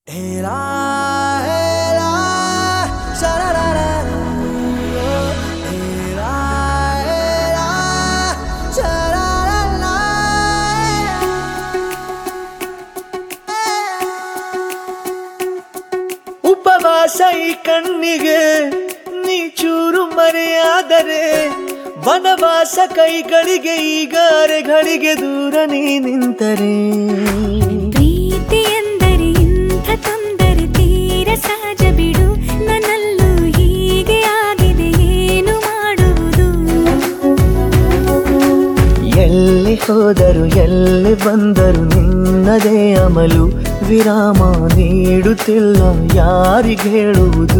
Ela, ela, sha-la-la-la. Ela, ela, sha-la-la-la. ಉಪವಾಸ ಈ ಕಣ್ಣಿಗೆ ನೀ ಚೂರು ಮರೆಯಾದರೆ ವನವಾಸ ಕೈಗಳಿಗೆ ಈಗ ಅರೆಗಳಿಗೆ ದೂರ ನೀ ನಿಂತರೆ ಪ್ರೀತಿ ಎಂದರೆ ಇಂಥ ತೊಂದರೆ ತೀರ ಸಹಜ ಬಿಡು ನನ್ನಲ್ಲೂ ಹೀಗೆ ಆಗಿದೆ ಏನು ಮಾಡುವುದು ಎಲ್ಲಿ ಹೋದರು ಎಲ್ಲಿ ಬಂದರು ನಿನ್ನದೇ ಅಮಲು ವಿರಾಮ ನೀಡುತ್ತಿಲ್ಲ ಯಾರಿಗೆ ಹೇಳುವುದು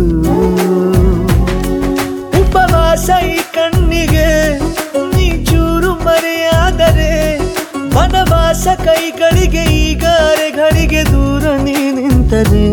ಉಪವಾಸ ಈ ಕಣ್ಣಿಗೆ ನೀ ಚೂರು ಮರೆಯಾದರೆ ವನವಾಸ ಕೈಗಳಿಗೆ ಈಗ ಅರೆಗಳಿಗೆ ದೂರ ನೀ ನಿಂತರೆ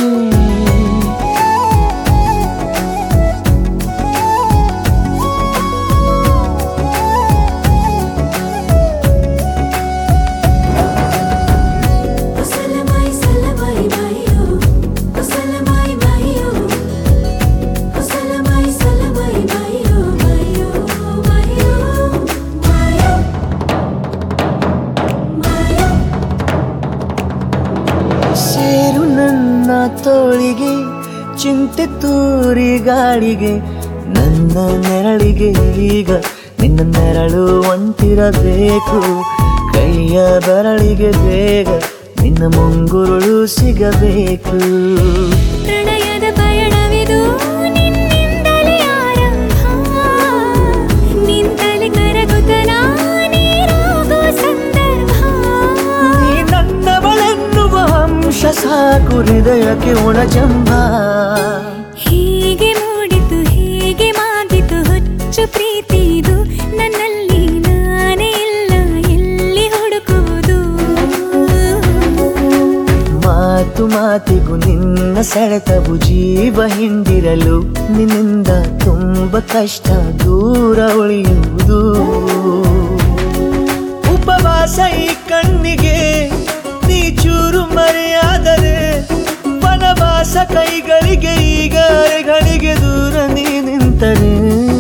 ಕುಸಲಮಾಯಿ ಸಲಮಾಯಿ ಬಾಯಿಯೋ ಕುಸಲಮಾಯಿ ಬಾಯಿಯೋ ಕುಸಲಮಾಯಿ ಸಲಮಾಯಿ ಬಾಯಿಯೋ ಬಾಯಿಯೋ ಬಾಯಿಯೋ ಬಾಯಿಯೋ ಬಾಯಿಯೋ ಸೇರು ನನ್ನ ತೋಳಿಗೆ ಚಿಂತೆ ತೂರಿ ಗಾಳಿಗೆ ನನ್ನ ನೆರಳಿಗೆ ಈಗ ನಿನ್ನ ನೆರಳು ಒಂಟಿರಬೇಕು ಕೈಯ ಬೆರಳಿಗೆ ಬೇಗ ನಿನ್ನ ಮುಂಗುರುಳು ಸಿಗಬೇಕು ಪ್ರಣಯದ ಪಯಣವಿದು ನಿನ್ನಿಂದಲೇ ಆರಂಭ ನಿಂತಲೇ ಕರಗುತ್ತ ನೀರಾಗುವ ಸಂದರ್ಭ ನೀ ನನ್ನವಳೆನ್ನುವ ಅಂಶ ಸಾಕು ಹೃದಯಕ್ಕೆ ಒಣಜಂಬ ಹೀಗೆ ಮೂಡಿತು ಹೀಗೆ ಮಾಗಿತು ಹುಚ್ಚು ಪ್ರೀತಿ ಇದು ನನ್ನಲ್ಲಿ ನಾನೇ ಇಲ್ಲ ಎಲ್ಲಿ ಹುಡುಕುವುದು ಮಾತು ಮಾತಿಗೂ ನಿನ್ನ ಸೆಳೆತವು ಜೀವ ಹಿಂದಿರಲು ನಿನ್ನಿಂದ ತುಂಬ ಕಷ್ಟ ದೂರ ಉಳಿಯುವುದು ಉಪವಾಸ ಈ ಕಣ್ಣಿಗೆ ನೀ ಚೂರು ಮರೆಯಾದರೆ ವನವಾಸ ಕೈಗಳಿಗೆ ಈಗ ಅರೆಗಳಿಗೆ ದೂರ ನೀ ನಿಂತರೆ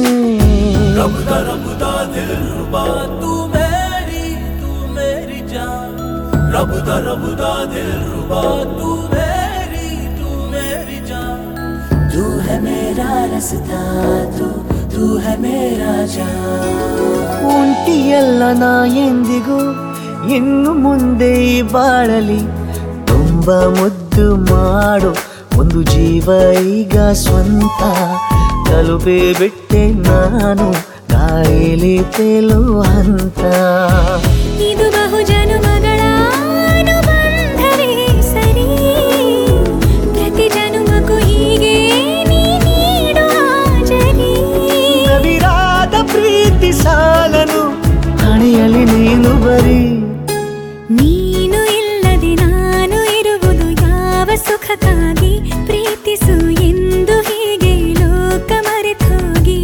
तू मेरी तू मेरी जान रब दा रब दा दिल रुबा तू मेरी तू मेरी जान तू है मेरा रास्ता तू तू है मेरा जान ಉಂಟಿಯಲ್ಲ ನಾ ಎಂದಿಗೂ ಇನ್ನು ಮುಂದೆ ಈ ಬಾಳಲಿ ತುಂಬ ಮುದ್ದು ಮಾಡು ಒಂದು ಜೀವ ಈಗ ಸ್ವಂತ ತಲುಪೇ ಬಿಟ್ಟೆ ನಾನು ಕಾಯಿಲೆ ತೇಲೋ ಹಂತ ಇದು ಬಹು ಜನುಮಗಳ ಅನುಬಂಧವೇ ಸರಿ ಪ್ರತಿ ಜನುಮಕ್ಕೂ ಹೀಗೆ ನೀ ನೀಡುವ ಜರಿ ನವಿರಾದ ಪ್ರೀತಿ ಸಾಲನು ಹಣೆಯಲ್ಲಿ ನೀನು ಬರೀ ನೀನು ಇಲ್ಲದೆ ನಾನು ಇರುವುದು ಯಾವ ಸುಖಕ್ಕಾಗಿ ಪ್ರೀತಿಸು ಎಂದು ಹೀಗೆ ಲೋಕ ಮರೆತೋಗಿ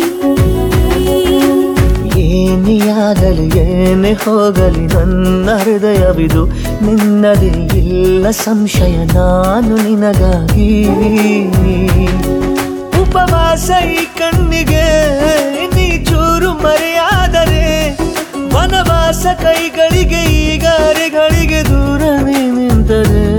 ಏನೇ ಆಗಲಿ ಏನೇ ಹೋಗಲಿ ನನ್ನ ಹೃದಯವಿದು ನಿನ್ನದೇ ಇಲ್ಲ ಸಂಶಯ ನಾನು ನಿನಗಾಗಿ ಉಪವಾಸ ಈ ಕಣ್ಣಿಗೆ ನೀ ಚೂರು ಮರೆಯಾದರೆ ವನವಾಸ ಕೈಗಳಿಗೆ ಈಗ ಅರೆಗಳಿಗೆ ದೂರ ನೀ ನಿಂತರೆ